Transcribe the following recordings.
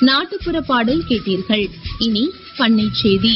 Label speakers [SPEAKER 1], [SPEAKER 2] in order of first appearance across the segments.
[SPEAKER 1] நாட்டுப்புற பாடல் கேட்டீர்கள் இனி பண்ணை செய்தி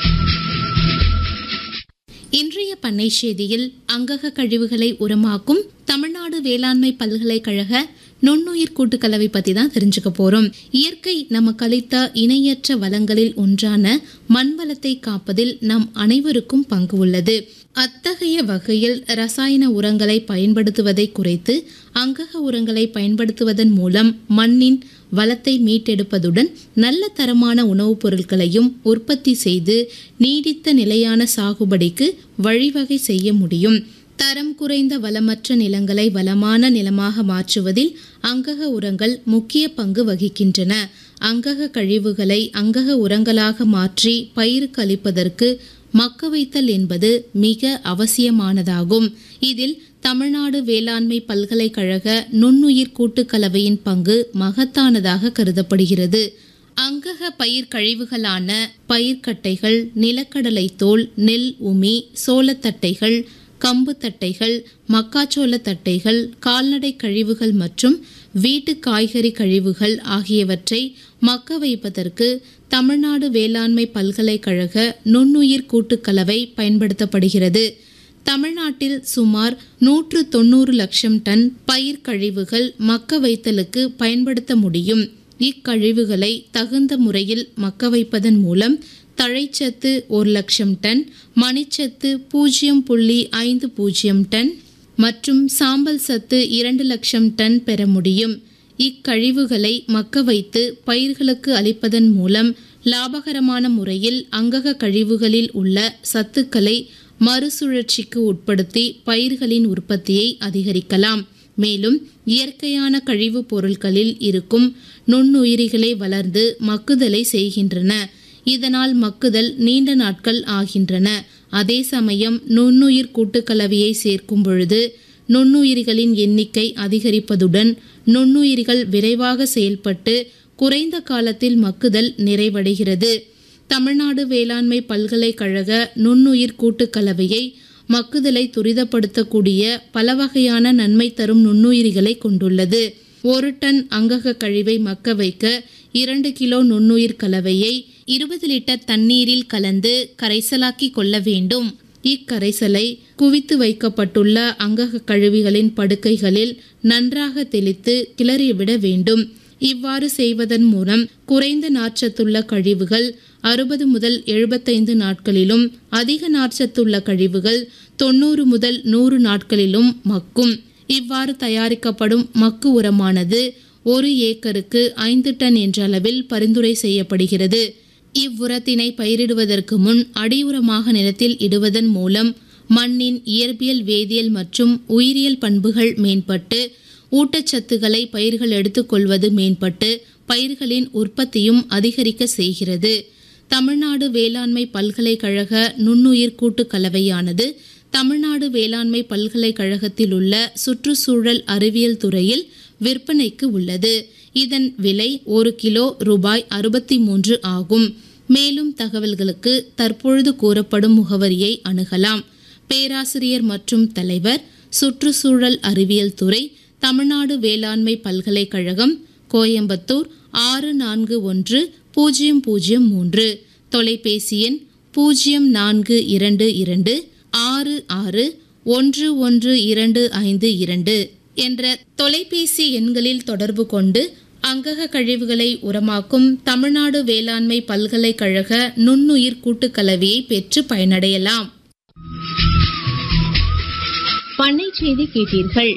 [SPEAKER 2] இன்றைய பண்ணை செய்தியில் அங்கக கழிவுகளை உரமாக்கும் தமிழ்நாடு வேளாண்மை பல்கலைக்கழக நுண்ணுயிர் கூட்டுக்கலவை பத்தி தான் தெரிஞ்சுக்க போறோம் இயற்கை நமக்கு அளித்த இணையற்ற வளங்களில் ஒன்றான மண் வளத்தை காப்பதில் நம் அனைவருக்கும் பங்கு உள்ளது அத்தகைய வகையில் ரசாயன உரங்களை பயன்படுத்துவதை குறைத்து அங்கக உரங்களை பயன்படுத்துவதன் மூலம் மண்ணின் வளத்தை மீட்டெடுப்பதுடன் நல்ல தரமான உணவுப் பொருட்களையும் உற்பத்தி செய்து நீடித்த நிலையான சாகுபடிக்கு வழிவகை செய்ய முடியும் தரம் குறைந்த வளமற்ற நிலங்களை வளமான நிலமாக மாற்றுவதில் அங்கக உரங்கள் முக்கிய பங்கு வகிக்கின்றன அங்கக கழிவுகளை அங்கக உரங்களாக மாற்றி பயிருக்கு அளிப்பதற்கு மக்க வைத்தல் என்பது மிக அவசியமானதாகும் இதில் தமிழ்நாடு வேளாண்மை பல்கலைக்கழக நுண்ணுயிர் கூட்டுக்கலவையின் பங்கு மகத்தானதாக கருதப்படுகிறது அங்கக பயிர் கழிவுகளான பயிர்க்கட்டைகள் நிலக்கடலை தோல் நெல் உமி சோளத்தட்டைகள் கம்பு தட்டைகள் மக்காச்சோள தட்டைகள் கால்நடை கழிவுகள் மற்றும் வீட்டு காய்கறி கழிவுகள் ஆகியவற்றை மக்க வைப்பதற்கு தமிழ்நாடு வேளாண்மை பல்கலைக்கழக நுண்ணுயிர் கூட்டுக்கலவை பயன்படுத்தப்படுகிறது தமிழ்நாட்டில் சுமார் நூற்று தொண்ணூறு லட்சம் டன் பயிர் கழிவுகள் மக்க வைத்தலுக்கு பயன்படுத்த முடியும் இக்கழிவுகளை தகுந்த முறையில் மக்க வைப்பதன் மூலம் தழைச்சத்து ஒரு லட்சம் டன் மணிச்சத்து பூஜ்ஜியம் புள்ளி ஐந்து பூஜ்ஜியம் டன் மற்றும் சாம்பல் சத்து இரண்டு லட்சம் டன் பெற முடியும் இக்கழிவுகளை மக்க வைத்து பயிர்களுக்கு அளிப்பதன் மூலம் லாபகரமான முறையில் அங்கக கழிவுகளில் உள்ள சத்துக்களை மறுசுழற்சிக்கு உட்படுத்தி பயிர்களின் உற்பத்தியை அதிகரிக்கலாம் மேலும் இயற்கையான கழிவுப் பொருட்களில் இருக்கும் நுண்ணுயிரிகளை வளர்ந்து மக்குதலை செய்கின்றன இதனால் மக்குதல் நீண்ட நாட்கள் ஆகின்றன அதே சமயம் நுண்ணுயிர் கூட்டுக்கலவையை சேர்க்கும் பொழுது நுண்ணுயிரிகளின் எண்ணிக்கை அதிகரிப்பதுடன் நுண்ணுயிரிகள் விரைவாக செயல்பட்டு குறைந்த காலத்தில் மக்குதல் நிறைவடைகிறது தமிழ்நாடு வேளாண்மை பல்கலைக்கழக நுண்ணுயிர் கூட்டுக்கலவையை மக்குதலை துரிதப்படுத்தக்கூடிய பல வகையான நன்மை தரும் நுண்ணுயிரிகளை கொண்டுள்ளது ஒரு டன் அங்கக கழிவை மக்க வைக்க இரண்டு கிலோ நுண்ணுயிர் கலவையை இருபது லிட்டர் தண்ணீரில் கலந்து கரைசலாக்கி கொள்ள வேண்டும் இக்கரைசலை குவித்து வைக்கப்பட்டுள்ள அங்கக கழிவுகளின் படுக்கைகளில் நன்றாக தெளித்து கிளறிவிட வேண்டும் இவ்வாறு செய்வதன் மூலம் குறைந்த நார்ச்சத்துள்ள கழிவுகள் அறுபது முதல் எழுபத்தைந்து நாட்களிலும் அதிக நார்ச்சத்துள்ள கழிவுகள் தொண்ணூறு முதல் நூறு நாட்களிலும் மக்கும் இவ்வாறு தயாரிக்கப்படும் மக்கு உரமானது ஒரு ஏக்கருக்கு ஐந்து டன் என்ற அளவில் பரிந்துரை செய்யப்படுகிறது இவ்வுரத்தினை பயிரிடுவதற்கு முன் அடியுரமாக நிலத்தில் இடுவதன் மூலம் மண்ணின் இயற்பியல் வேதியியல் மற்றும் உயிரியல் பண்புகள் மேம்பட்டு ஊட்டச்சத்துக்களை பயிர்கள் எடுத்துக்கொள்வது மேம்பட்டு பயிர்களின் உற்பத்தியும் அதிகரிக்க செய்கிறது தமிழ்நாடு வேளாண்மை பல்கலைக்கழக நுண்ணுயிர் கூட்டு கலவையானது தமிழ்நாடு வேளாண்மை பல்கலைக்கழகத்தில் உள்ள சுற்றுச்சூழல் அறிவியல் துறையில் விற்பனைக்கு உள்ளது இதன் விலை ஒரு கிலோ ரூபாய் அறுபத்தி மூன்று ஆகும் மேலும் தகவல்களுக்கு தற்பொழுது கூறப்படும் முகவரியை அணுகலாம் பேராசிரியர் மற்றும் தலைவர் சுற்றுச்சூழல் அறிவியல் துறை தமிழ்நாடு வேளாண்மை பல்கலைக்கழகம் கோயம்புத்தூர் ஆறு நான்கு ஒன்று பூஜ்ஜியம் பூஜ்ஜியம் மூன்று தொலைபேசி எண் பூஜ்ஜியம் நான்கு இரண்டு இரண்டு ஆறு ஆறு ஒன்று ஒன்று இரண்டு ஐந்து இரண்டு என்ற தொலைபேசி எண்களில் தொடர்பு கொண்டு அங்கக கழிவுகளை உரமாக்கும் தமிழ்நாடு வேளாண்மை பல்கலைக்கழக நுண்ணுயிர் கூட்டுக்கலவையை பெற்று பயனடையலாம்
[SPEAKER 1] பண்ணை செய்தி கேட்டீர்கள்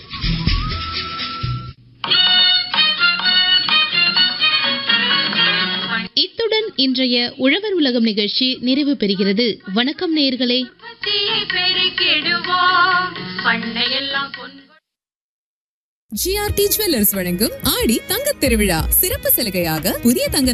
[SPEAKER 2] இத்துடன் இன்றைய உழவர் உலகம் நிகழ்ச்சி நிறைவு பெறுகிறது வணக்கம் நேயர்களே
[SPEAKER 3] உற்பத்தியை பெருக்கிடுவோம் பண்ணையெல்லாம் பொன்
[SPEAKER 4] ஜிஆர்டி ஜுவல்லர்ஸ் வழங்கும் ஆடி தங்கத் திருவிழா சிறப்பு சலுகையாக புதிய தங்க